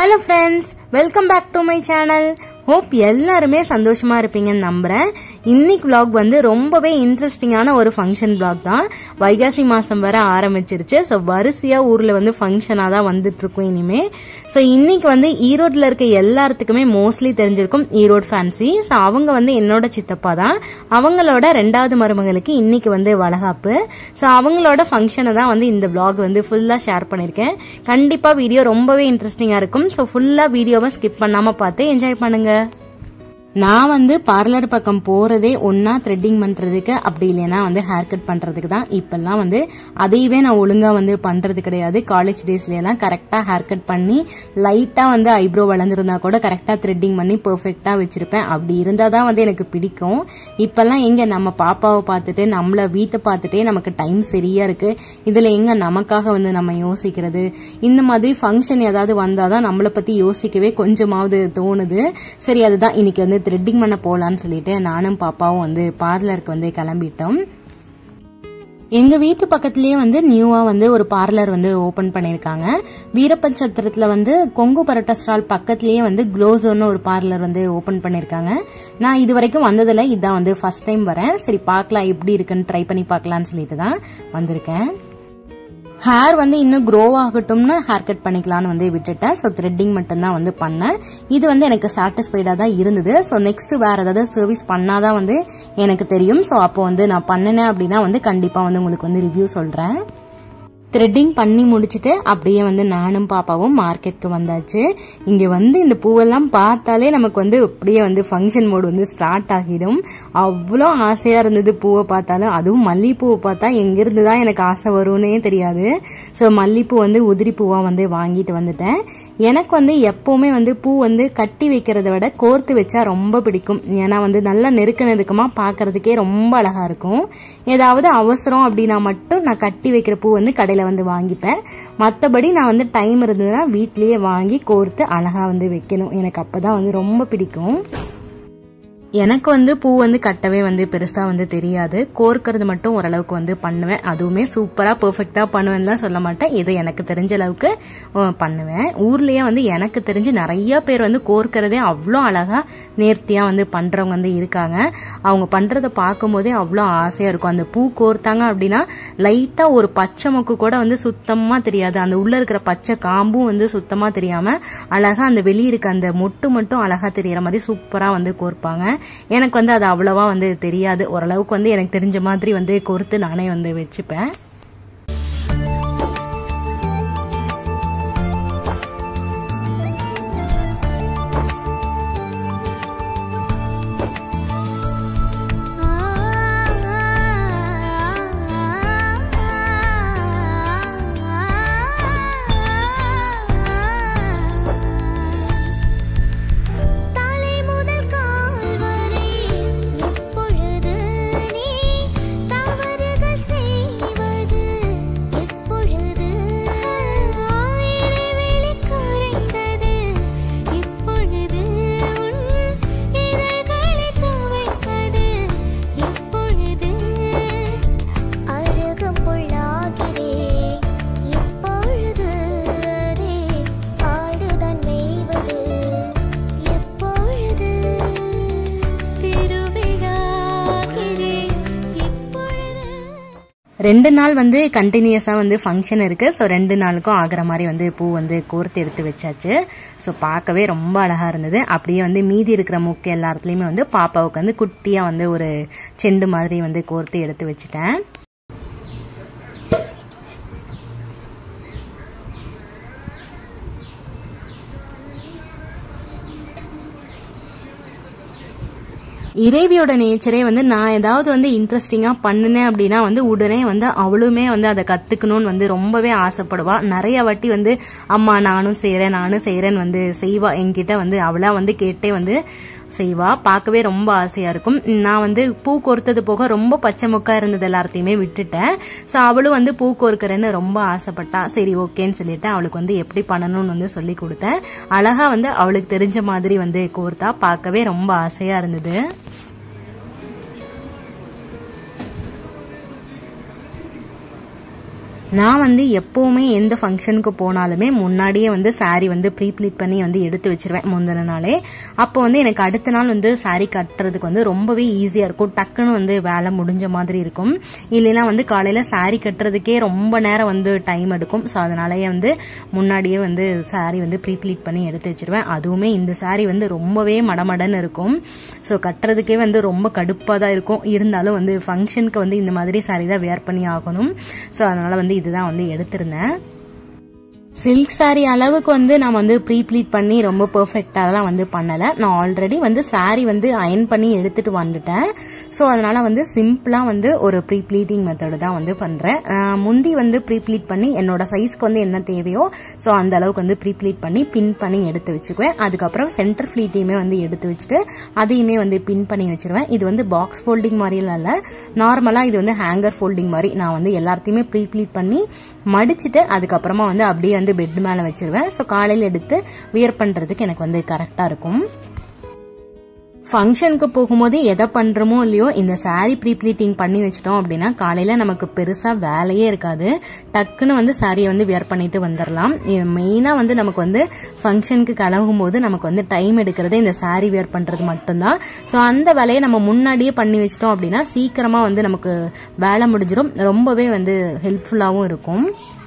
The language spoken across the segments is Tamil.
hello friends welcome back to my channel hope எல்லாருமே சந்தோஷமா இருப்பீங்கன்னு நம்புறேன் இன்னைக்கு vlog வந்து ரொம்பவே இன்ட்ரெஸ்டிங்கான ஒரு ஃபங்க்ஷன் vlog தான் வைகாசி மாசம் வர ஆரம்பிச்சிருச்சு ஸோ வரிசையா ஊர்ல வந்து ஃபங்க்ஷனாக தான் வந்துட்டு இருக்கும் இனிமே ஸோ இன்னைக்கு வந்து ஈரோட்ல இருக்க எல்லாத்துக்குமே மோஸ்ட்லி தெரிஞ்சிருக்கும் ஈரோடு ஃபேன்சி ஸோ அவங்க வந்து என்னோட சித்தப்பா தான் அவங்களோட ரெண்டாவது மருமகளுக்கு இன்னைக்கு வந்து வளகாப்பு ஸோ அவங்களோட ஃபங்க்ஷனை தான் வந்து இந்த vlog வந்து ஃபுல்லாக ஷேர் பண்ணியிருக்கேன் கண்டிப்பாக வீடியோ ரொம்பவே இன்ட்ரெஸ்டிங்காக இருக்கும் ஸோ ஃபுல்லாக வீடியோவை ஸ்கிப் பண்ணாமல் பார்த்து என்ஜாய் பண்ணுங்க நான் வந்து பார்லர் பக்கம் போறதே ஒன்னா த்ரெட்டிங் பண்றதுக்கு அப்படி இல்லைன்னா வந்து ஹேர் கட் பண்றதுக்கு தான் இப்பெல்லாம் வந்து அதையவே நான் ஒழுங்கா வந்து பண்றது கிடையாது காலேஜ் டேஸ்ல எல்லாம் கரெக்டா ஹேர் கட் பண்ணி லைட்டா வந்து ஐப்ரோ வளர்ந்துருந்தா கூட கரெக்டா த்ரெட்டிங் பண்ணி பெர்ஃபெக்டா வச்சிருப்பேன் அப்படி இருந்தா தான் வந்து எனக்கு பிடிக்கும் இப்பெல்லாம் எங்க நம்ம பாப்பாவை பார்த்துட்டு நம்மள வீட்டை பார்த்துட்டே நமக்கு டைம் சரியா இருக்கு இதுல எங்க நமக்காக வந்து நம்ம யோசிக்கிறது இந்த மாதிரி ஃபங்க்ஷன் ஏதாவது வந்தாதான் நம்மளை பத்தி யோசிக்கவே கொஞ்சமாவது தோணுது சரி அதுதான் இன்னைக்கு வந்து த்ரெட்டிங் பண்ண போலான்னு சொல்லிட்டு நானும் பாப்பாவும் வந்து பார்லருக்கு வந்து கிளம்பிட்டோம் எங்க வீட்டு பக்கத்துலயே வந்து நியூவா வந்து ஒரு பார்லர் வந்து ஓபன் பண்ணிருக்காங்க வீரப்பன் சத்திரத்துல வந்து கொங்கு பரோட்டா ஸ்டால் பக்கத்துலயே வந்து க்ளோசோன்னு ஒரு பார்லர் வந்து ஓபன் பண்ணிருக்காங்க நான் இது வரைக்கும் வந்ததில்ல இதான் வந்து ஃபர்ஸ்ட் டைம் வரேன் சரி பார்க்கலாம் எப்படி இருக்குன்னு ட்ரை பண்ணி பார்க்கலாம்னு சொல்லிட்டு தான் வந்திருக்கேன் ஹேர் வந்து இன்னும் க்ரோ ஆகட்டும்னு ஹேர் கட் பண்ணிக்கலாம்னு வந்து விட்டுட்டேன் ஸோ த்ரெட்டிங் மட்டும்தான் வந்து பண்ணேன் இது வந்து எனக்கு சாட்டிஸ்ஃபைடாக தான் இருந்தது ஸோ நெக்ஸ்ட் வேற ஏதாவது சர்வீஸ் பண்ணாதான் வந்து எனக்கு தெரியும் ஸோ அப்போ வந்து நான் பண்ணினேன் அப்படின்னா வந்து கண்டிப்பாக வந்து உங்களுக்கு வந்து ரிவ்யூ சொல்கிறேன் த்ரெட்டிங் பண்ணி முடிச்சுட்டு அப்படியே வந்து நானும் பாப்பாவும் மார்க்கெட்டுக்கு வந்தாச்சு இங்கே வந்து இந்த பூவெல்லாம் பார்த்தாலே நமக்கு வந்து அப்படியே வந்து ஃபங்க்ஷன் மோடு வந்து ஸ்டார்ட் ஆகிடும் அவ்வளோ ஆசையாக இருந்தது பூவை பார்த்தாலும் அதுவும் மல்லிகைப்பூவை பார்த்தா எங்கேருந்து தான் எனக்கு ஆசை வரும்னே தெரியாது ஸோ மல்லிகைப்பூ வந்து உதிரி பூவாக வந்து வாங்கிட்டு வந்துட்டேன் எனக்கு வந்து எப்போவுமே வந்து பூ வந்து கட்டி வைக்கிறத விட கோர்த்து வச்சா ரொம்ப பிடிக்கும் ஏன்னா வந்து நல்லா நெருக்க நெருக்கமாக பார்க்கறதுக்கே ரொம்ப அழகாக இருக்கும் ஏதாவது அவசரம் அப்படின்னா மட்டும் நான் கட்டி வைக்கிற பூ வந்து கடையில் வந்து வாங்கிப்பேன் மற்றபடி நான் வந்து டைம் இருந்ததுன்னா வீட்லேயே வாங்கி கோர்த்து அழகாக வந்து வைக்கணும் எனக்கு அப்போ தான் வந்து ரொம்ப பிடிக்கும் எனக்கு வந்து பூ வந்து கட்டவே வந்து பெருசா வந்து தெரியாது கோர்க்கறது மட்டும் ஓரளவுக்கு வந்து பண்ணுவேன் அதுவுமே சூப்பரா பெர்ஃபெக்டா பண்ணுவேன்னு தான் சொல்ல மாட்டேன் இது எனக்கு தெரிஞ்ச அளவுக்கு அஹ், பண்ணுவேன் ஊர்லயே வந்து எனக்கு தெரிஞ்சு நிறைய பேர் வந்து கோர்க்கறதே அவ்வளோ அழகா நேர்த்தியா வந்து பண்றவங்க வந்து இருக்காங்க அவங்க பண்றத பார்க்கும்போதே அவ்வளோ ஆசையா இருக்கும் அந்த பூ கோர்த்தாங்க அப்படின்னா லைட்டா ஒரு பச்சை மொக்கு கூட வந்து சுத்தமா தெரியாது அந்த உள்ள இருக்கிற பச்சை காம்பும் வந்து சுத்தமா தெரியாம அழகா அந்த வெளியே இருக்க அந்த மொட்டு மட்டும் அழகா தெரியற மாதிரி சூப்பரா வந்து கோர்ப்பாங்க எனக்கு வந்து அது அவ்வளவா வந்து தெரியாது ஓரளவுக்கு வந்து எனக்கு தெரிஞ்ச மாதிரி வந்து கோர்த்து நானே வந்து வச்சுப்பேன் தலை முதல் கால் வரை எப்பொழுது நீ தவறுகள் செய்வது எப்பொழுது இடைவெளி குறைந்தது இப்பொழுது உன் இதழ்களை துவைப்பது எப்பொழுது அருகம் பொள்ளாகிறேன் எப்பொழுது அரே ஆடுதான் மேய்வது எப்பொழுது திருவிழாகிறேன் எப்பொழுது ரெண்டு நாள் வந்து கண்டினியூஸா வந்து ஃபங்க்ஷன் இருக்கு ஸோ ரெண்டு நாளுக்கும் ஆகிற மாதிரி வந்து பூ வந்து கோர்த்து எடுத்து வச்சாச்சு ஸோ பார்க்கவே ரொம்ப அழகா இருந்தது அப்படியே வந்து மீதி இருக்கிற முக்கு எல்லா இடத்துலையுமே வந்து பாப்பாவுக்கு வந்து குட்டியா வந்து ஒரு செண்டு மாதிரி வந்து கோர்த்து எடுத்து வச்சுட்டேன் இறைவியோட நேச்சரே வந்து நான் ஏதாவது வந்து இன்ட்ரெஸ்டிங்கா பண்ணுனேன் அப்படின்னா வந்து உடனே வந்து அவளுமே வந்து அதை கத்துக்கணும்னு வந்து ரொம்பவே ஆசைப்படுவா நிறைய வாட்டி வந்து அம்மா நானும் செய்றேன் நானும் செய்றேன்னு வந்து செய்வா என்கிட்ட வந்து அவளா வந்து கேட்டே வந்து செய்வா பார்க்கவே ரொம்ப ஆசையா இருக்கும் நான் வந்து பூ கோர்த்தது போக ரொம்ப பச்சை முக்கா இருந்தது எல்லாத்தையுமே விட்டுட்டேன் ஸோ அவளும் வந்து பூ கோர்க்கிறேன்னு ரொம்ப ஆசைப்பட்டா சரி ஓகேன்னு சொல்லிட்டு அவளுக்கு வந்து எப்படி பண்ணணும்னு வந்து சொல்லி கொடுத்தேன் அழகா வந்து அவளுக்கு தெரிஞ்ச மாதிரி வந்து கோர்த்தா பார்க்கவே ரொம்ப ஆசையா இருந்தது நான் வந்து எப்பவுமே எந்த ஃபங்க்ஷனுக்கு போனாலுமே முன்னாடியே வந்து saree வந்து ப்ரீ ப்ளீட் பண்ணி வந்து எடுத்து வச்சிருவேன் முந்தின நாளே அப்போ வந்து எனக்கு அடுத்த நாள் வந்து saree கட்டுறதுக்கு வந்து ரொம்பவே ஈஸியா இருக்கும் டக்குன்னு வந்து வேலை முடிஞ்ச மாதிரி இருக்கும் இல்லைன்னா வந்து காலையில saree கட்டுறதுக்கே ரொம்ப நேரம் வந்து டைம் எடுக்கும் ஸோ அதனாலயே வந்து முன்னாடியே வந்து saree வந்து ப்ரீ ப்ளீட் பண்ணி எடுத்து வச்சிருவேன் அதுவுமே இந்த saree வந்து ரொம்பவே மடமடன்னு இருக்கும் ஸோ கட்டுறதுக்கே வந்து ரொம்ப கடுப்பாக தான் இருக்கும் இருந்தாலும் வந்து ஃபங்க்ஷனுக்கு வந்து இந்த மாதிரி saree தான் வேர் பண்ணி ஆகணும் ஸோ அதனால வந்து இதுதான் வந்து எடுத்திருந்தேன் சில்க் saree அளவுக்கு வந்து நான் வந்து ப்ரீ ப்ளீட் பண்ணி ரொம்ப பெர்ஃபெக்டாலாம் வந்து பண்ணலை நான் ஆல்ரெடி வந்து saree வந்து அயன் பண்ணி எடுத்துட்டு வந்துட்டேன் ஸோ அதனால வந்து சிம்பிளாக வந்து ஒரு ப்ரீ ப்ளீட்டிங் மெத்தடு தான் வந்து பண்ணுறேன் முந்தி வந்து ப்ரீ ப்ளீட் பண்ணி என்னோட சைஸ்க்கு வந்து என்ன தேவையோ ஸோ அந்த அளவுக்கு வந்து ப்ரீ ப்ளீட் பண்ணி பின் பண்ணி எடுத்து வச்சுக்குவேன் அதுக்கப்புறம் சென்டர் ஃப்ளீட்டையுமே வந்து எடுத்து வச்சுட்டு அதையுமே வந்து பின் பண்ணி வச்சிருவேன் இது வந்து பாக்ஸ் ஃபோல்டிங் மாதிரிலாம் இல்லை நார்மலாக இது வந்து ஹேங்கர் ஃபோல்டிங் மாதிரி நான் வந்து எல்லாத்தையுமே ப்ரீ ப்ளீட் பண்ணி மடிச்சிட்டு அதுக்கப்புறமா வந்து அப்படியே வந்து பெட் மேலே வச்சிருவேன் ஸோ காலையில் எடுத்து வியர் பண்ணுறதுக்கு எனக்கு வந்து கரெக்டாக இருக்கும் ஃபங்க்ஷனுக்கு போகும்போது எதை பண்றோமோ இல்லையோ இந்த saree ப்ரீ ப்ளீட்டிங் பண்ணி வச்சிட்டோம் அப்படின்னா காலையில நமக்கு பெருசா வேலையே இருக்காது டக்குன்னு வந்து சாரியை வந்து வியர் பண்ணிட்டு வந்துடலாம் மெயினா வந்து நமக்கு வந்து ஃபங்க்ஷனுக்கு கிளம்பும் போது நமக்கு வந்து டைம் எடுக்கிறது இந்த saree வியர் பண்றது மட்டும்தான் ஸோ அந்த வேலையை நம்ம முன்னாடியே பண்ணி வச்சிட்டோம் அப்படின்னா சீக்கிரமா வந்து நமக்கு வேலை முடிஞ்சிடும் ரொம்பவே வந்து ஹெல்ப்ஃபுல்லாகவும் இருக்கும்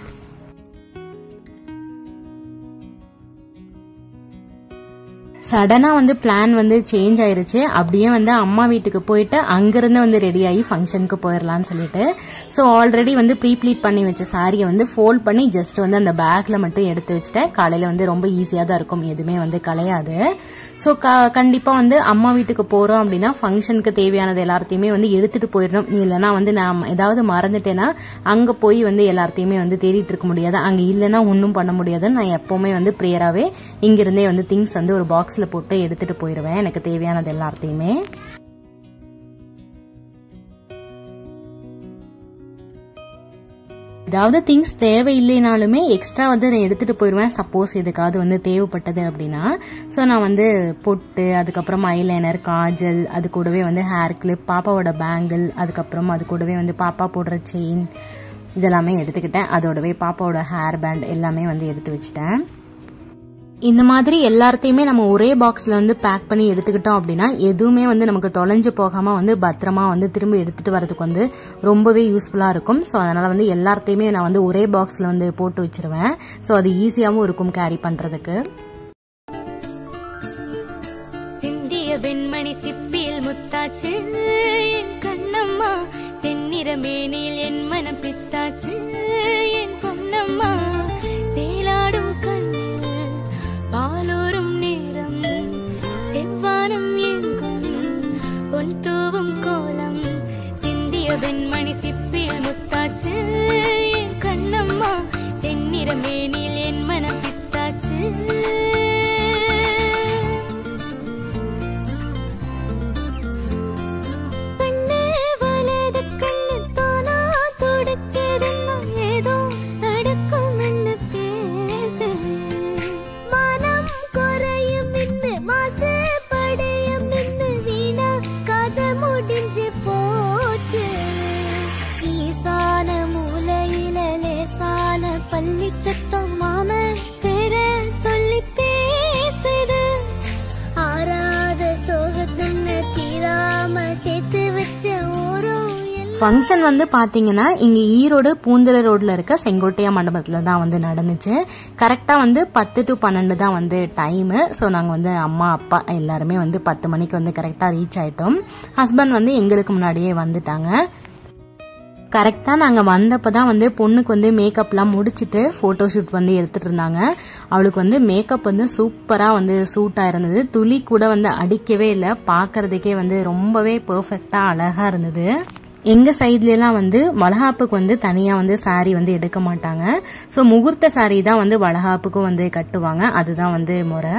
சடனா வந்து பிளான் வந்து சேஞ்ச் ஆயிருச்சு அப்படியே வந்து அம்மா வீட்டுக்கு போயிட்டு அங்கிருந்து வந்து ரெடி ஆகி ஃபங்க்ஷனுக்கு போயிடலாம்னு சொல்லிட்டு ஸோ ஆல்ரெடி வந்து ப்ரீ ப்ளீட் பண்ணி வச்ச சாரியை வந்து ஃபோல்ட் பண்ணி ஜஸ்ட் வந்து அந்த பேக்ல மட்டும் எடுத்து வச்சுட்டேன் காலையில வந்து ரொம்ப ஈஸியாக தான் இருக்கும் எதுவுமே வந்து கலையாது ஸோ கண்டிப்பா வந்து அம்மா வீட்டுக்கு போறோம் அப்படின்னா ஃபங்க்ஷனுக்கு தேவையானது எல்லாத்தையுமே வந்து எடுத்துட்டு போயிடணும் இல்லைன்னா வந்து நான் ஏதாவது மறந்துட்டேன்னா அங்க போய் வந்து எல்லாத்தையுமே வந்து தேடிட்டு இருக்க முடியாது அங்க இல்லைன்னா ஒன்றும் பண்ண முடியாது நான் எப்பவுமே வந்து ப்ரேயராகவே இங்கிருந்தே வந்து திங்ஸ் வந்து ஒரு பாக்ஸ்ல போட்டு எடுத்துட்டு போயிடுவேன் எனக்கு தேவையானது எல்லாத்தையுமே ஏதாவது திங்ஸ் தேவையில்லைனாலுமே எக்ஸ்ட்ரா வந்து நான் எடுத்துட்டு போயிடுவேன் சப்போஸ் எதுக்காவது வந்து தேவைப்பட்டது அப்படின்னா ஸோ நான் வந்து பொட்டு அதுக்கப்புறம் ஐலைனர் காஜல் அது கூடவே வந்து ஹேர் கிளிப் பாப்பாவோட பேங்கிள் அதுக்கப்புறம் அது கூடவே வந்து பாப்பா போடுற செயின் இதெல்லாமே எடுத்துக்கிட்டேன் அதோடவே பாப்பாவோட ஹேர் பேண்ட் எல்லாமே வந்து எடுத்து வச்சுட்டேன் இந்த மாதிரி எல்லாத்தையுமே நம்ம ஒரே பாக்ஸ்ல வந்து பேக் பண்ணி எடுத்துக்கிட்டோம் அப்படின்னா எதுவுமே வந்து நமக்கு தொலைஞ்சு போகாம வந்து பத்திரமா வந்து திரும்ப எடுத்துட்டு வரதுக்கு வந்து ரொம்பவே யூஸ்ஃபுல்லா இருக்கும் ஸோ அதனால வந்து எல்லாத்தையுமே நான் வந்து ஒரே பாக்ஸ்ல வந்து போட்டு வச்சிருவேன் ஸோ அது ஈஸியாகவும் இருக்கும் கேரி பண்றதுக்கு சிந்திய வெண்மணி சிப்பியில் முத்தாச்சு என் கண்ணம்மா செந்நிற மேனியில் என் மனம் பித்தாச்சு என் பொன்னம்மா சேலாடும் கண்ணில் பாலோரும் நேரம் செவ்வானம் எங்கும் பொன் தூவும் கோலம் சிந்திய வெண்மணி சிப்பியில் முத்தாச்சு என் கண்ணம்மா செந்நிற மேனியில் என் மனம் பித்தாச்சு கண்ணே வலது கண்ணு தானா துடிச்சதுன்னா ஏதோ நடக்கும்னு பேச்சு மனம் குறையும் இன்னு மாசு படையும் இன்னு வீணா கதை முடிஞ்சு போச்சு ஈசான மூலையில லேசான பள்ளி சத்தம் மாம பெற சொல்லி பேசுது ஆறாத சோகத்துன்னு தீராம சேர்த்து வச்ச ஊரோ எல்லாம் ஃபங்க்ஷன் வந்து பாத்தீங்கன்னா இங்க ஈரோடு பூந்தர ரோட்ல இருக்க செங்கோட்டையா மண்டபத்துல தான் வந்து நடந்துச்சு கரெக்டா வந்து பத்து டு பன்னெண்டு தான் வந்து டைம் ஸோ நாங்க வந்து அம்மா அப்பா எல்லாருமே வந்து பத்து மணிக்கு வந்து கரெக்டா ரீச் ஆயிட்டோம் ஹஸ்பண்ட் வந்து எங்களுக்கு முன்னாடியே வந்துட்டாங்க கரெக்டாக நாங்கள் வந்தப்போ தான் வந்து பொண்ணுக்கு வந்து மேக்கப்லாம் முடிச்சுட்டு ஃபோட்டோ ஷூட் வந்து எடுத்துட்டு இருந்தாங்க அவளுக்கு வந்து மேக்கப் வந்து சூப்பராக வந்து சூட்டாக இருந்தது துளி கூட வந்து அடிக்கவே இல்லை பார்க்கறதுக்கே வந்து ரொம்பவே பெர்ஃபெக்டாக அழகாக இருந்தது எங்கள் சைட்லலாம் வந்து வளகாப்புக்கு வந்து தனியாக வந்து saree வந்து எடுக்க மாட்டாங்க ஸோ முகூர்த்த saree தான் வந்து வளகாப்புக்கும் வந்து கட்டுவாங்க அதுதான் வந்து முறை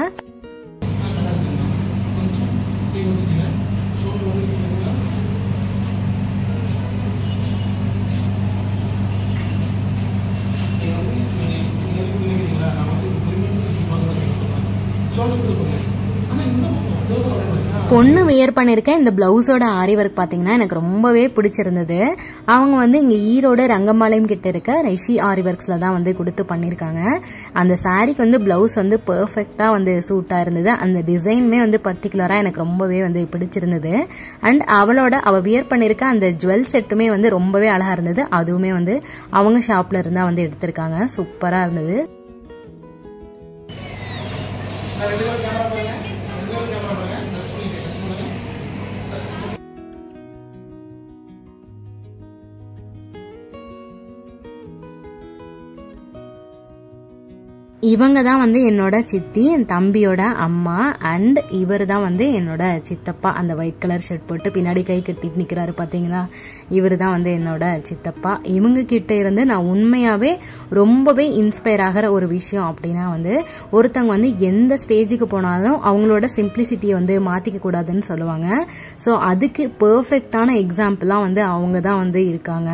ஷோல்டர் கொடுப்போம் ஆனால் இந்த பக்கம் சிவப்பு பொண்ணு வியர் பண்ணியிருக்க இந்த பிளவுஸோட ஆரி ஒர்க் பார்த்தீங்கன்னா எனக்கு ரொம்பவே பிடிச்சிருந்தது அவங்க வந்து இங்கே ஈரோடு ரங்கம்பாளையம் கிட்ட இருக்க ரெஷி ஆரி ஒர்க்ஸில் தான் வந்து கொடுத்து பண்ணியிருக்காங்க அந்த சாரீக்கு வந்து பிளவுஸ் வந்து பர்ஃபெக்டாக வந்து சூட்டாக இருந்தது அந்த டிசைனுமே வந்து பர்டிகுலராக எனக்கு ரொம்பவே வந்து பிடிச்சிருந்தது அண்ட் அவளோட அவள் வியர் பண்ணியிருக்க அந்த ஜுவல் செட்டுமே வந்து ரொம்பவே அழகாக இருந்தது அதுவுமே வந்து அவங்க ஷாப்ல இருந்தா வந்து எடுத்திருக்காங்க சூப்பராக இருந்தது இவங்க தான் வந்து என்னோட சித்தி என் தம்பியோட அம்மா அண்ட் இவர் தான் வந்து என்னோட சித்தப்பா அந்த ஒயிட் கலர் ஷர்ட் போட்டு பின்னாடி கை கட்டிட்டு நிக்கிறாரு பாத்தீங்களா இவர் தான் வந்து என்னோட சித்தப்பா இவங்க கிட்ட இருந்து நான் உண்மையாவே ரொம்பவே இன்ஸ்பயர் ஆகிற ஒரு விஷயம் அப்படின்னா வந்து ஒருத்தவங்க வந்து எந்த ஸ்டேஜுக்கு போனாலும் அவங்களோட சிம்பிளிசிட்டியை வந்து மாத்திக்க கூடாதுன்னு சொல்லுவாங்க ஸோ அதுக்கு பெர்ஃபெக்டான எக்ஸாம்பிளாக வந்து அவங்க தான் வந்து இருக்காங்க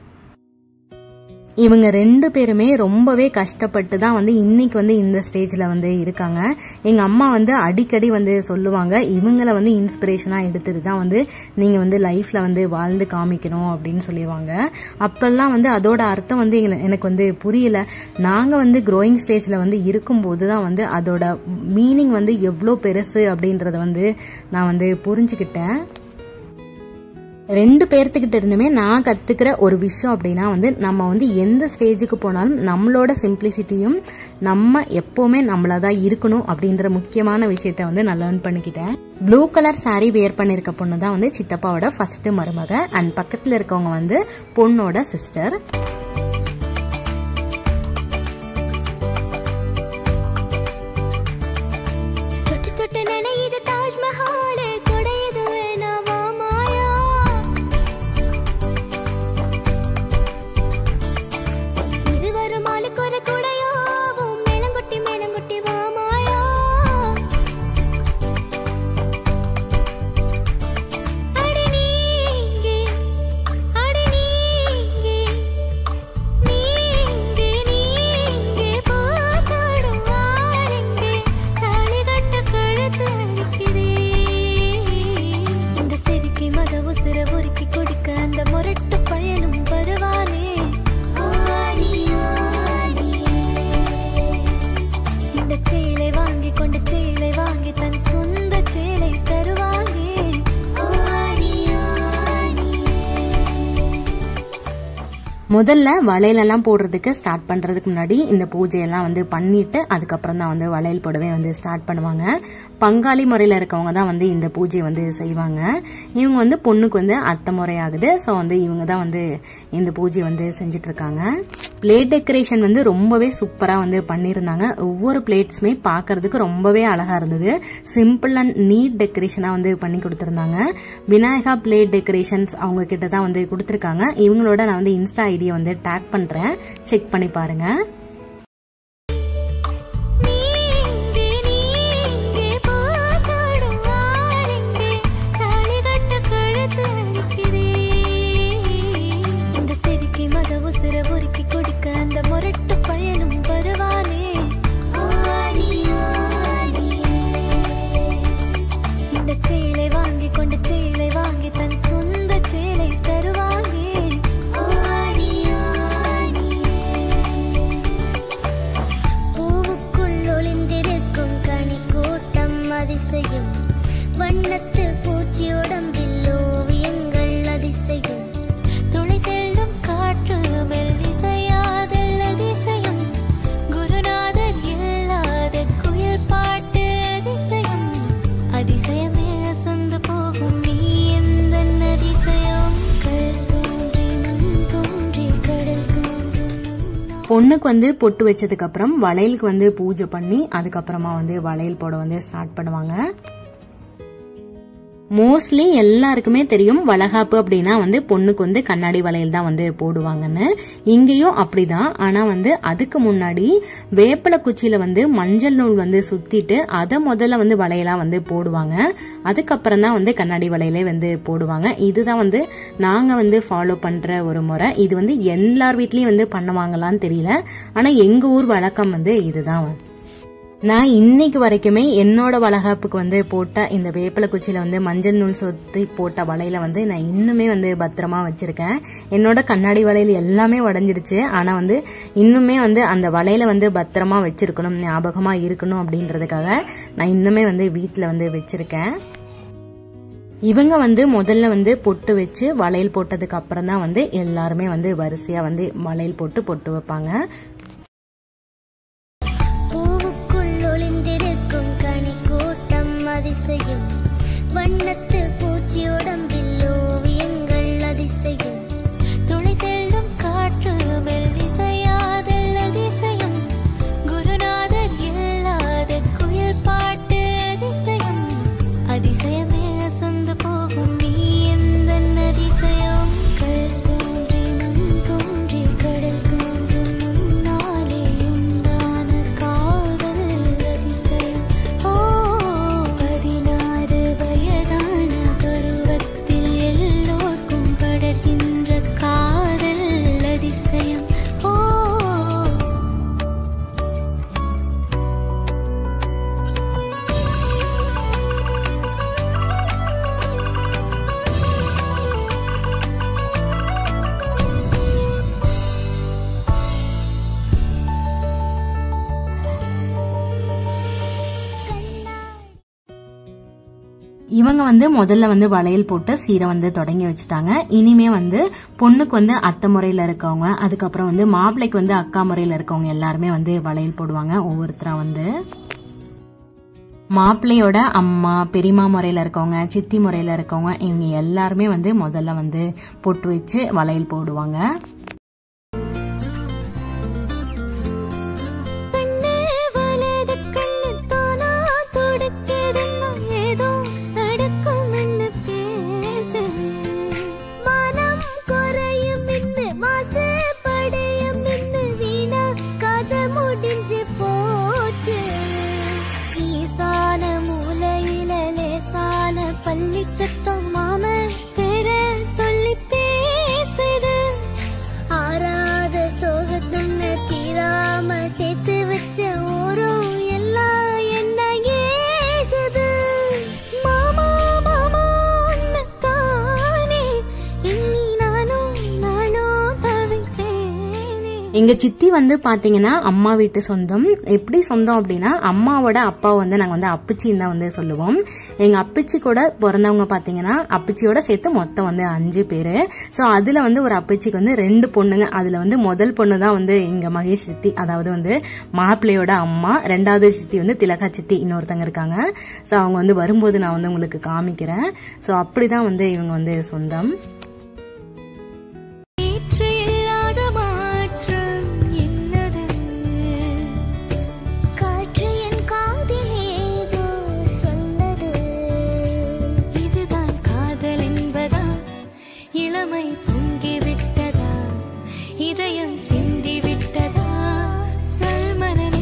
இவங்க ரெண்டு பேருமே ரொம்பவே கஷ்டப்பட்டு தான் வந்து இன்னைக்கு வந்து இந்த ஸ்டேஜ்ல வந்து இருக்காங்க எங்க அம்மா வந்து அடிக்கடி வந்து சொல்லுவாங்க இவங்கள வந்து இன்ஸ்பிரேஷனா எடுத்துட்டு தான் வந்து நீங்க வந்து லைஃப்ல வந்து வாழ்ந்து காமிக்கணும் அப்படின்னு சொல்லிடுவாங்க அப்பெல்லாம் வந்து அதோட அர்த்தம் வந்து எங்கள- எனக்கு வந்து புரியல நாங்க வந்து க்ரோயிங் ஸ்டேஜ்ல வந்து இருக்கும்போது தான் வந்து அதோட மீனிங் வந்து எவ்வளோ பெருசு அப்படின்றத வந்து நான் வந்து புரிஞ்சுக்கிட்டேன் ரெண்டு பேர்த்துக்கிட்ட இருந்துமே நான் கத்துக்கிற ஒரு விஷயம் அப்படின்னா வந்து நம்ம வந்து எந்த ஸ்டேஜுக்கு போனாலும் நம்மளோட சிம்பிளிசிட்டியும் நம்ம எப்பவுமே நம்மளா தான் இருக்கணும் அப்படின்ற முக்கியமான விஷயத்த வந்து நான் லேர்ன் பண்ணிக்கிட்டேன் ப்ளூ கலர் saree வேர் பண்ணிருக்க பொண்ணு தான் வந்து சித்தப்பாவோட ஃபர்ஸ்ட் மருமக அண்ட் பக்கத்துல இருக்கவங்க வந்து பொண்ணோட சிஸ்டர் தொட்டு தொட்டு நினையுது தாஜ்மஹால் கொடையுது வேணாவா மாயா இது வரும் ஆளுக்கு ஒரு குடையாவும் மேலங்குட்டி மேலங்குட்டி வா மாயா அடி நீங்கே அடி நீங்கே நீங்கே நீங்கே போச்சாடும் வாருங்கே தாலி கட்ட கழுத்து அறுக்கிறே இந்த சிறுக்கி மத உசுர உருக்கி குடிக்க அந்த முரட்டு பயனும் வருவானே ஆடி ஆடியே இந்த சேலை வாங்கி கொண்டு சேலை வாங்கி தன் சொந்த சேலை தருவாங்கே ஆடி ஆடியே முதல்ல வளையலெல்லாம் போடுறதுக்கு ஸ்டார்ட் பண்றதுக்கு முன்னாடி இந்த பூஜையெல்லாம் வந்து பண்ணிட்டு அதுக்கப்புறம் தான் வந்து வளையல் போடவே வந்து ஸ்டார்ட் பண்ணுவாங்க பங்காளி முறையில் இருக்கவங்க தான் வந்து இந்த பூஜையை வந்து செய்வாங்க இவங்க வந்து பொண்ணுக்கு வந்து அத்தை முறை ஆகுது ஸோ வந்து இவங்க தான் வந்து இந்த பூஜை வந்து செஞ்சுட்டு இருக்காங்க பிளேட் டெக்கரேஷன் வந்து ரொம்பவே சூப்பராக வந்து பண்ணியிருந்தாங்க ஒவ்வொரு பிளேட்ஸுமே பார்க்கறதுக்கு ரொம்பவே அழகா இருந்தது சிம்பிள் அண்ட் நீட் டெக்கரேஷனாக வந்து பண்ணி கொடுத்துருந்தாங்க விநாயகா பிளேட் டெக்கரேஷன்ஸ் அவங்க கிட்ட தான் வந்து கொடுத்துருக்காங்க இவங்களோட நான் வந்து இன்ஸ்டா ஐடியை வந்து டேக் பண்றேன் செக் பண்ணி பாருங்க நீங்கே நீங்கே போச்சாடும் வாருங்கே தாலி கட்ட கழுத்து அறுக்கிறே இந்த சிறுக்கி மத உசுர உருக்கி குடிக்க அந்த முரட்டு பயனும் வருவானே ஆடி ஆடியே இந்த சேலை வாங்கி கொண்டு சேலை வாங்கி தன் சொந்த சேலை தருவாங்கே ஆடி ஆடியே பூவுக்குள் ஒளிந்திருக்கும் கனி கூட்டம் அதிசயம் வண்ணத்து பூச்சி உடம்பில் ஓவியங்கள் அதிசயம் துளை செல்லும் காற்று மெல்லிசையாதல் அதிசயம் குருநாதர் இல்லாத குயில் பாட்டு அதிசயம் அதிசயமே அசந்து போகும் நீ எந்த அதிசயம் கல் தோன்றி மண் தோன்றி கடல் தோன்றும் முன்னால் பொண்ணுக்கு வந்து பொட்டு வச்சதுக்கு அப்புறம் வளையலுக்கு வந்து பூஜை பண்ணி அதுக்கப்புறமா வந்து வளையல் போட வந்து ஸ்டார்ட் பண்ணுவாங்க மோஸ்ட்லி எல்லாருக்குமே தெரியும் வளகாப்பு அப்படின்னா வந்து பொண்ணுக்கு வந்து கண்ணாடி வளையல் தான் வந்து போடுவாங்கன்னு இங்கேயும் அப்படிதான் ஆனா வந்து அதுக்கு முன்னாடி வேப்பல குச்சியில வந்து மஞ்சள் நூல் வந்து சுத்திட்டு அதை முதல்ல வந்து வளையலா வந்து போடுவாங்க அதுக்கப்புறம் தான் வந்து கண்ணாடி வளையலே வந்து போடுவாங்க இதுதான் வந்து நாங்க வந்து ஃபாலோ பண்ற ஒரு முறை இது வந்து எல்லார் வீட்லயும் வந்து பண்ணுவாங்களான்னு தெரியல ஆனா எங்க ஊர் வழக்கம் வந்து இதுதான் நான் இன்னைக்கு வரைக்குமே என்னோட வளகாப்புக்கு வந்து போட்ட இந்த வேப்பிலை குச்சியில வந்து மஞ்சள் நூல் சொத்தி போட்ட வளையல வந்து நான் இன்னுமே வந்து பத்திரமா வச்சிருக்கேன் என்னோட கண்ணாடி வளையல் எல்லாமே உடஞ்சிருச்சு ஆனா வந்து இன்னுமே வந்து அந்த வளையல வந்து பத்திரமா வச்சிருக்கணும் ஞாபகமா இருக்கணும் அப்படின்றதுக்காக நான் இன்னுமே வந்து வீட்டில் வந்து வச்சிருக்கேன் இவங்க வந்து முதல்ல வந்து பொட்டு வச்சு வளையல் போட்டதுக்கு அப்புறம் தான் வந்து எல்லாருமே வந்து வரிசையா வந்து வளையல் போட்டு பொட்டு வைப்பாங்க பூவுக்குள் ஒளிந்திருக்கும் கனி கூட்டம் அதிசயம் வண்ணத்து பூச்சி உடம்பில் ஓவியங்கள் அதிசயம் துளை செல்லும் காற்று மெல்லிசையாதல் அதிசயம் குருநாதர் இல்லாத குயில் பாட்டு அதிசயம் அதிசயமே அசந்து போகும் நீ எந்த அதிசயம் கல் தோன்றி மண் தோன்றி கடல் தோன்றும் முன்னாலே உண்டான காதல் அதிசயம் ஓ பதினாறு வயதான பருவத்தில் எல்லோர்க்கும் படர்கின்ற காதல் அதிசயம் ஓ இவங்க வந்து முதல்ல வந்து வளையல் போட்டு சீரை வந்து தொடங்கி வச்சுட்டாங்க இனிமே வந்து பொண்ணுக்கு வந்து அத்தை முறையில இருக்கவங்க அதுக்கப்புறம் வந்து மாப்பிள்ளைக்கு வந்து அக்கா முறையில இருக்கவங்க எல்லாருமே வந்து வளையல் போடுவாங்க ஒவ்வொருத்தரா வந்து மாப்பிள்ளையோட அம்மா பெரியம்மா முறையில இருக்கவங்க சித்தி முறையில இருக்கவங்க இவங்க எல்லாருமே வந்து முதல்ல வந்து பொட்டு வச்சு வளையல் போடுவாங்க கண்ணே வலது கண்ணு தானா துடிச்சதுன்னா ஏதோ நடக்கும்னு பேச்சு மனம் குறையும் இன்னு மாசு படையும் இன்னு வீணா கதை முடிஞ்சு போச்சு ஈசான மூலையில லேசான பள்ளி சத்தம் மாம பெற சொல்லி பேசுது ஆறாத சோகத்துன்னு தீராம சேர்த்து வச்ச ஊரும் எல்லாம் என்ன ஏசுது மாமா மாமா தானே எண்ணி நானும் நானும் தவித்தேனே எங்க சித்தி வந்து பாத்தீங்கன்னா அம்மா வீட்டு சொந்தம் எப்படி சொந்தம் அப்படின்னா அம்மாவோட அப்பா வந்து நாங்க வந்து அப்பச்சின்னு தான் வந்து சொல்லுவோம் எங்க அப்பச்சி கூட பிறந்தவங்க பாத்தீங்கன்னா அப்பச்சியோட சேர்த்து மொத்தம் வந்து அஞ்சு பேரு சோ அதுல வந்து ஒரு அப்பச்சிக்கு வந்து ரெண்டு பொண்ணுங்க அதுல வந்து முதல் பொண்ணு தான் வந்து எங்க மகேஷ் சித்தி அதாவது வந்து மாப்பிள்ளையோட அம்மா ரெண்டாவது சித்தி வந்து திலகா சித்தி இன்னொருத்தங்க இருக்காங்க சோ அவங்க வந்து வரும்போது நான் வந்து உங்களுக்கு காமிக்கிறேன் சோ அப்படிதான் வந்து இவங்க வந்து சொந்தம் நேற்று இல்லாத மாற்றம் என்னது காற்று என் காதில் ஏதோ சொன்னது இதுதான் காதல் என்பதா இளமை பொங்கி விட்டதா இதயம் சிந்தி விட்டதா சல்மனமே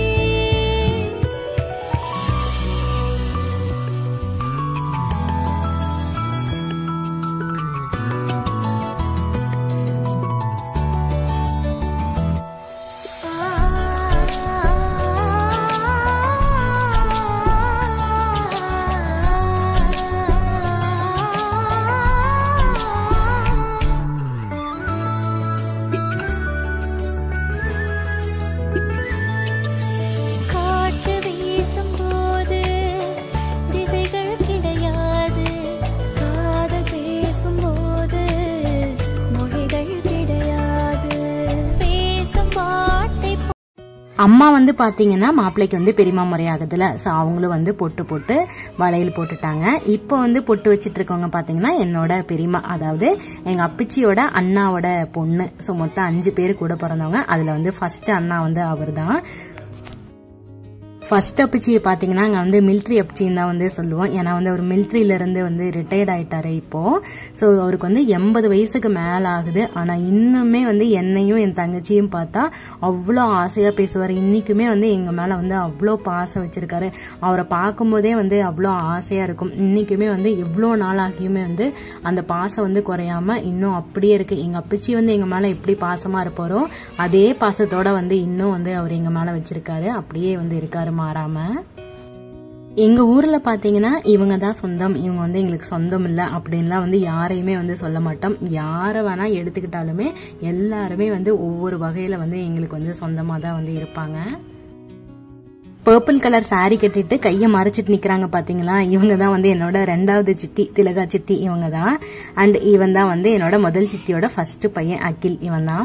காற்று வீசும்போது திசைகள் கிடையாது காதல் பேசும்போது மொழிகள் கிடையாது பேசும் வார்த்தை அம்மா வந்து பாத்தீங்கன்னா மாப்பிள்ளைக்கு வந்து பெரியம்மா முறையாகுதுல ஸோ அவங்களும் வந்து பொட்டு போட்டு வளையல் போட்டுட்டாங்க இப்போ வந்து பொட்டு வச்சிட்டு இருக்கவங்க பாத்தீங்கன்னா என்னோட பெரியம்மா அதாவது எங்க அப்பச்சியோட அண்ணாவோட பொண்ணு ஸோ மொத்தம் அஞ்சு பேர் கூட பிறந்தவங்க அதுல வந்து ஃபர்ஸ்ட் அண்ணா வந்து அவர் தான் ஃபர்ஸ்ட் அப்பச்சியை பார்த்தீங்கன்னா அங்கே வந்து மிலிட்ரி அப்பச்சின்னு தான் வந்து சொல்லுவோம் ஏன்னா வந்து அவர் மிலிட்ரியில இருந்து வந்து ரிட்டையர்ட் ஆயிட்டாரு இப்போ ஸோ அவருக்கு வந்து எண்பது வயசுக்கு மேல ஆகுது ஆனால் இன்னுமே வந்து என்னையும் என் தங்கச்சியும் பார்த்தா அவ்வளோ ஆசையாக பேசுவார் இன்னைக்குமே வந்து எங்கள் மேலே வந்து அவ்வளோ பாசம் வச்சிருக்காரு அவரை பார்க்கும்போதே வந்து அவ்வளோ ஆசையாக இருக்கும் இன்னைக்குமே வந்து எவ்வளோ நாள் ஆகியுமே வந்து அந்த பாசம் வந்து குறையாம இன்னும் அப்படியே இருக்கு எங்கள் அப்பச்சி வந்து எங்கள் மேலே எப்படி பாசமாக இருப்பாரோ அதே பாசத்தோட வந்து இன்னும் வந்து அவர் எங்கள் மேலே வச்சிருக்காரு அப்படியே வந்து இருக்காரு மாறாம எங்க ஊர்ல பாத்தீங்கன்னா இவங்க தான் சொந்தம் இவங்க வந்து எங்களுக்கு சொந்தம் இல்லை அப்படின்லாம் வந்து யாரையுமே வந்து சொல்ல மாட்டோம் யாரை வேணா எடுத்துக்கிட்டாலுமே எல்லாருமே வந்து ஒவ்வொரு வகையில வந்து எங்களுக்கு வந்து சொந்தமா தான் வந்து இருப்பாங்க பர்பிள் கலர் saree கட்டிட்டு கையை மறைச்சிட்டு நிக்கிறாங்க பாத்தீங்களா இவங்க தான் வந்து என்னோட ரெண்டாவது சித்தி திலகா சித்தி இவங்க தான் அண்ட் இவன் தான் வந்து என்னோட முதல் சித்தியோட ஃபர்ஸ்ட் பையன் அகில் இவன் தான்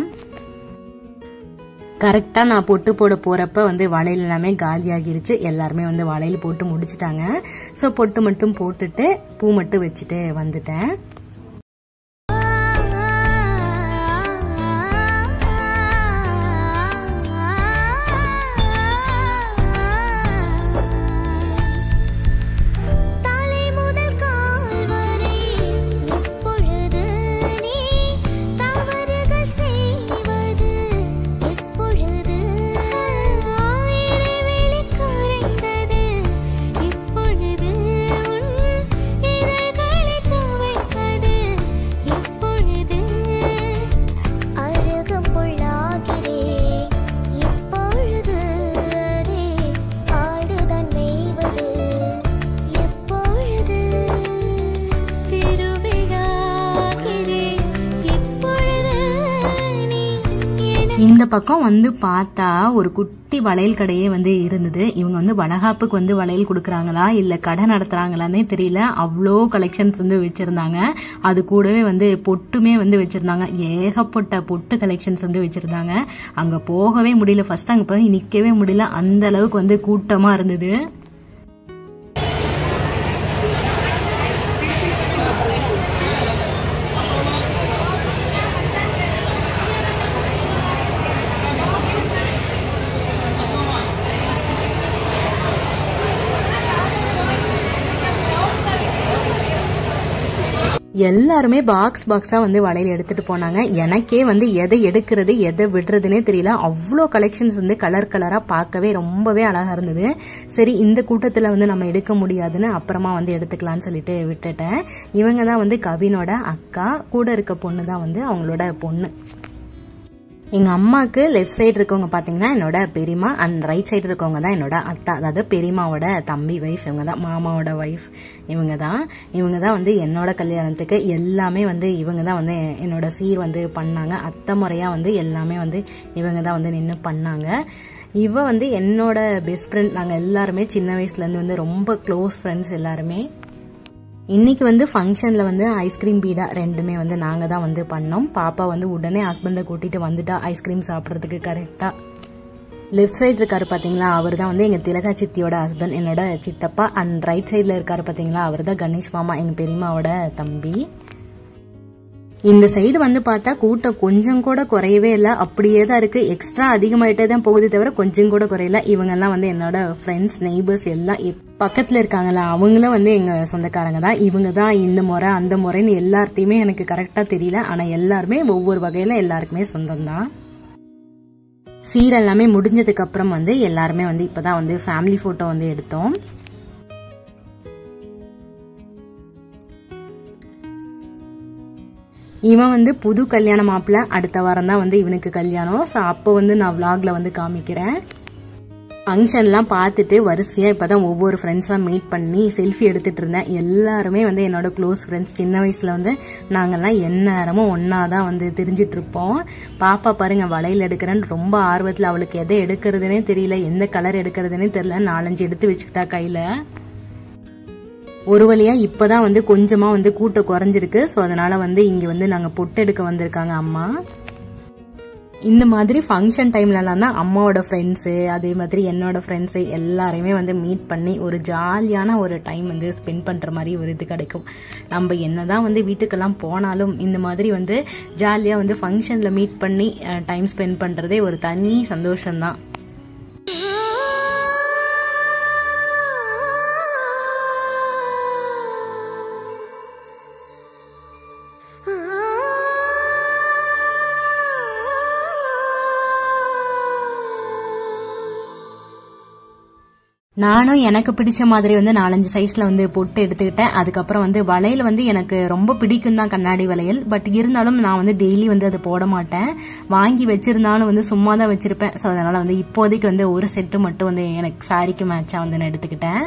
கரெக்டா நான் பொட்டு போட போறப்ப வந்து வளையல் எல்லாமே காலியாகிருச்சு எல்லாருமே வந்து வளையல் போட்டு முடிச்சிட்டாங்க ஸோ பொட்டு மட்டும் போட்டுட்டு பூ மட்டும் வச்சுட்டு வந்துட்டேன் தலை முதல் கால் வரை எப்பொழுது நீ தவறுகள் செய்வது எப்பொழுது இடைவெளி குறைந்தது இப்பொழுது உன் இதழ்களை துவைப்பது எப்பொழுது அருகம் பொள்ளாகிறேன் எப்பொழுது அரே ஆடுதான் மேய்வது எப்பொழுது திருவிழாகிறேன் எப்பொழுது நீ என இந்த பக்கம் வந்து பார்த்தா ஒரு குட்டி வளையல் கடையே வந்து இருந்தது இவங்க வந்து வளகாப்புக்கு வந்து வளையல் கொடுக்குறாங்களா இல்ல கடை நடத்துறாங்களான்னே தெரியல அவ்வளோ கலெக்ஷன்ஸ் வந்து வச்சிருந்தாங்க அது கூடவே வந்து பொட்டுமே வந்து வச்சிருந்தாங்க ஏகப்பட்ட பொட்டு கலெக்ஷன்ஸ் வந்து வச்சிருந்தாங்க அங்க போகவே முடியல ஃபர்ஸ்ட் அங்க போய் நிக்கவே முடியல அந்த அளவுக்கு வந்து கூட்டமா இருந்தது எல்லாருமே பாக்ஸ் பாக்ஸா வந்து வளையல் எடுத்துட்டு போனாங்க எனக்கே வந்து எதை எடுக்கிறது எதை விடுறதுனே தெரியல அவ்வளோ கலெக்ஷன்ஸ் வந்து கலர் கலரா பார்க்கவே ரொம்பவே அழகா இருந்தது சரி இந்த கூட்டத்துல வந்து நம்ம எடுக்க முடியாதுன்னு அப்புறமா வந்து எடுத்துக்கலாம்னு சொல்லிட்டு விட்டுட்டேன் இவங்க தான் வந்து கவினோட அக்கா கூட இருக்க பொண்ணு தான் வந்து அவங்களோட பொண்ணு எங்க அம்மாக்கு லெஃப்ட் சைடு இருக்கவங்க பாத்தீங்கன்னா என்னோட பெரியமா அண்ட் ரைட் சைடு இருக்கவங்க தான் என்னோட அத்தா அதாவது பெரியமாவோட தம்பி வைஃப் இவங்க தான் மாமாவோட வைஃப் இவங்க தான் இவங்க தான் வந்து என்னோட கல்யாணத்துக்கு எல்லாமே வந்து இவங்க தான் வந்து என்னோட சீர் வந்து பண்ணாங்க அத்தை முறையா வந்து எல்லாமே வந்து இவங்க தான் வந்து நின்று பண்ணாங்க இவ வந்து என்னோட பெஸ்ட் ஃப்ரெண்ட் நாங்க எல்லாருமே சின்ன வயசுல இருந்து வந்து ரொம்ப க்ளோஸ் ஃப்ரெண்ட்ஸ் எல்லாருமே இன்னைக்கு வந்து ஃபங்க்ஷன்ல வந்து ஐஸ்கிரீம் பீடா ரெண்டுமே வந்து நாங்க தான் வந்து பண்ணோம் பாப்பா வந்து உடனே ஹஸ்பண்டை கூட்டிட்டு வந்துட்டா ஐஸ்கிரீம் சாப்பிட்றதுக்கு கரெக்டா லெஃப்ட் சைடு இருக்காரு பாத்தீங்களா அவர் தான் வந்து எங்க திலகா சித்தியோட ஹஸ்பண்ட் என்னோட சித்தப்பா அண்ட் ரைட் சைடுல இருக்காரு பாத்தீங்களா அவர் தான் கணேஷ் மாமா எங்க பெரியம்மாவோட தம்பி இந்த சைடு வந்து பார்த்தா கூட்டம் கொஞ்சம் கூட குறையவே இல்லை அப்படியே தான் இருக்கு எக்ஸ்ட்ரா அதிகமாயிட்டே தான் போகுதே தவிர கொஞ்சம் கூட குறையல இவங்க எல்லாம் வந்து என்னோட ஃப்ரெண்ட்ஸ் நெய்பர்ஸ் எல்லாம் எப்- பக்கத்துல இருக்காங்களா அவங்களும் வந்து எங்க சொந்தக்காரங்க தான் இவங்க தான் இந்த முறை அந்த முறைன்னு எல்லாத்தையுமே எனக்கு கரெக்டா தெரியல ஆனா எல்லாருமே ஒவ்வொரு வகையில எல்லாருக்குமே சொந்தம் தான் சீர் எல்லாமே முடிஞ்சதுக்கு அப்புறம் வந்து எல்லாருமே வந்து இப்பதான் வந்து ஃபேமிலி போட்டோ வந்து எடுத்தோம் இவன் வந்து புது கல்யாண மாப்பிள்ள அடுத்த வாரம் தான் வந்து இவனுக்கு கல்யாணம் ஸோ அப்போ வந்து நான் vlogல வந்து காமிக்கிறேன் ஃபங்க்ஷன்லாம் பார்த்துட்டு வரிசையாக இப்போ தான் ஒவ்வொரு ஃப்ரெண்ட்ஸாக மீட் பண்ணி செல்ஃபி எடுத்துட்டு இருந்தேன் எல்லாருமே வந்து என்னோட க்ளோஸ் ஃப்ரெண்ட்ஸ் சின்ன வயசில் வந்து நாங்கெல்லாம் எந்நேரமும் ஒன்றா தான் வந்து தெரிஞ்சிட்டு இருப்போம் பாப்பா பாருங்க வளையல் எடுக்கிறேன்னு ரொம்ப ஆர்வத்தில் அவளுக்கு எதை எடுக்கிறதுனே தெரியல எந்த கலர் எடுக்கிறதுனே தெரியல நாலஞ்சு எடுத்து வச்சுக்கிட்டா கையில் ஒரு வழியா இப்பதான் வந்து கொஞ்சமா வந்து கூட்டம் குறைஞ்சிருக்கு ஸோ அதனால வந்து இங்க வந்து நாங்க பொட்டு எடுக்க வந்திருக்காங்க அம்மா இந்த மாதிரி ஃபங்க்ஷன் டைம்லலாம் தான் அம்மாவோட ஃப்ரெண்ட்ஸு அதே மாதிரி என்னோட ஃப்ரெண்ட்ஸு எல்லாரையுமே வந்து மீட் பண்ணி ஒரு ஜாலியான ஒரு டைம் வந்து ஸ்பெண்ட் பண்ணுற மாதிரி ஒரு இது கிடைக்கும் நம்ம என்னதான் வந்து வீட்டுக்கெல்லாம் போனாலும் இந்த மாதிரி வந்து ஜாலியாக வந்து ஃபங்க்ஷனில் மீட் பண்ணி டைம் ஸ்பெண்ட் பண்ணுறதே ஒரு தனி சந்தோஷம்தான் நானும் எனக்கு பிடிச்ச மாதிரி வந்து நாலஞ்சு சைஸ்ல வந்து பொட்டு எடுத்துக்கிட்டேன் அதுக்கப்புறம் வந்து வளையல் வந்து எனக்கு ரொம்ப பிடிக்கும் தான் கண்ணாடி வளையல் பட் இருந்தாலும் நான் வந்து டெய்லி வந்து அதை போட மாட்டேன் வாங்கி வச்சிருந்தாலும் வந்து சும்மா தான் வச்சிருப்பேன் ஸோ அதனால வந்து இப்போதைக்கு வந்து ஒரு செட்டு மட்டும் வந்து எனக்கு சாரிக்கு மேட்சா வந்து நான் எடுத்துக்கிட்டேன்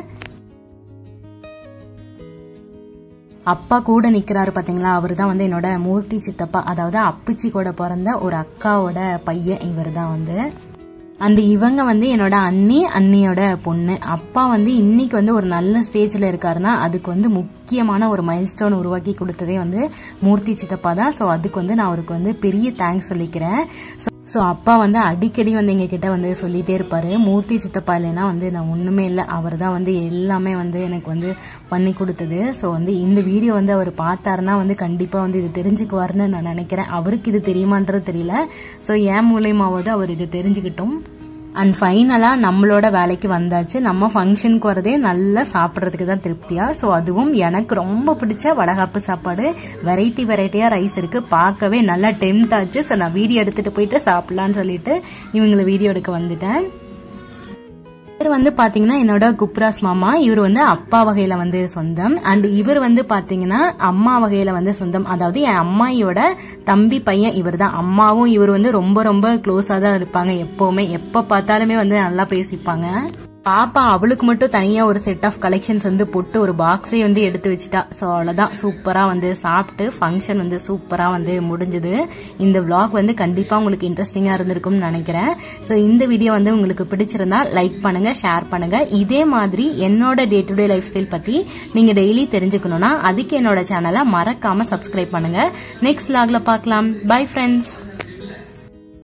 அப்பா கூட நிக்கிறாரு பாத்தீங்களா அவர் தான் வந்து என்னோட மூர்த்தி சித்தப்பா அதாவது அப்பிச்சி கூட பிறந்த ஒரு அக்காவோட பையன் இவர் தான் வந்து அந்த இவங்க வந்து என்னோட அண்ணி அண்ணியோட பொண்ணு அப்பா வந்து இன்னைக்கு வந்து ஒரு நல்ல ஸ்டேஜ்ல இருக்காருன்னா அதுக்கு வந்து முக்கியமான ஒரு மைல்ஸ்டோன் உருவாக்கி கொடுத்ததே வந்து மூர்த்தி சித்தப்பா தான் ஸோ அதுக்கு வந்து நான் அவருக்கு வந்து பெரிய தேங்க்ஸ் சொல்லிக்கிறேன் ஸோ அப்பா வந்து அடிக்கடி வந்து எங்க கிட்ட வந்து சொல்லிட்டே இருப்பாரு மூர்த்தி சித்தப்பா இல்லைன்னா வந்து நான் ஒண்ணுமே இல்லை அவர் தான் வந்து எல்லாமே வந்து எனக்கு வந்து பண்ணி கொடுத்தது ஸோ வந்து இந்த வீடியோ வந்து அவர் பார்த்தாருன்னா வந்து கண்டிப்பா வந்து இது தெரிஞ்சுக்குவாருன்னு நான் நினைக்கிறேன் அவருக்கு இது தெரியுமான்றது தெரியல ஸோ என் மூலியமாவது அவர் இது தெரிஞ்சுக்கிட்டும் அண்ட் ஃபைனலாக நம்மளோட வேலைக்கு வந்தாச்சு நம்ம ஃபங்க்ஷனுக்கு வரதே நல்லா சாப்பிட்றதுக்கு தான் திருப்தியா ஸோ அதுவும் எனக்கு ரொம்ப பிடிச்ச வடகாப்பு சாப்பாடு வெரைட்டி வெரைட்டியாக ரைஸ் இருக்கு பார்க்கவே நல்லா டெம்ட் ஆச்சு ஸோ நான் வீடியோ எடுத்துட்டு போயிட்டு சாப்பிடலான்னு சொல்லிட்டு இவங்களை வீடியோ எடுக்க வந்துட்டேன் இவர் வந்து பாத்தீங்கன்னா என்னோட குப்ராஸ் மாமா இவர் வந்து அப்பா வகையில வந்து சொந்தம் அண்ட் இவர் வந்து பாத்தீங்கன்னா அம்மா வகையில வந்து சொந்தம் அதாவது என் அம்மாயியோட தம்பி பையன் இவர் தான் அம்மாவும் இவர் வந்து ரொம்ப ரொம்ப க்ளோஸா தான் இருப்பாங்க எப்பவுமே எப்ப பார்த்தாலுமே வந்து நல்லா பேசிப்பாங்க பாப்பா அவளுக்கு மட்டும் தனியா ஒரு செட் ஆஃப் கலெக்ஷன்ஸ் வந்து போட்டு ஒரு பாக்ஸே வந்து எடுத்து வச்சுட்டா ஸோ அவ்வளோதான் சூப்பரா வந்து சாப்பிட்டு ஃபங்க்ஷன் வந்து சூப்பரா வந்து முடிஞ்சது இந்த vlog வந்து கண்டிப்பா உங்களுக்கு இன்ட்ரெஸ்டிங்கா இருந்திருக்கும்னு நினைக்கிறேன் ஸோ இந்த வீடியோ வந்து உங்களுக்கு பிடிச்சிருந்தா லைக் பண்ணுங்க ஷேர் பண்ணுங்க இதே மாதிரி என்னோட day to day lifestyle பத்தி நீங்க டெய்லி தெரிஞ்சுக்கணும்னா அதுக்கு என்னோட சேனலை மறக்காம சப்ஸ்கிரைப் பண்ணுங்க நெக்ஸ்ட் vlogல பார்க்கலாம் பை ஃப்ரெண்ட்ஸ்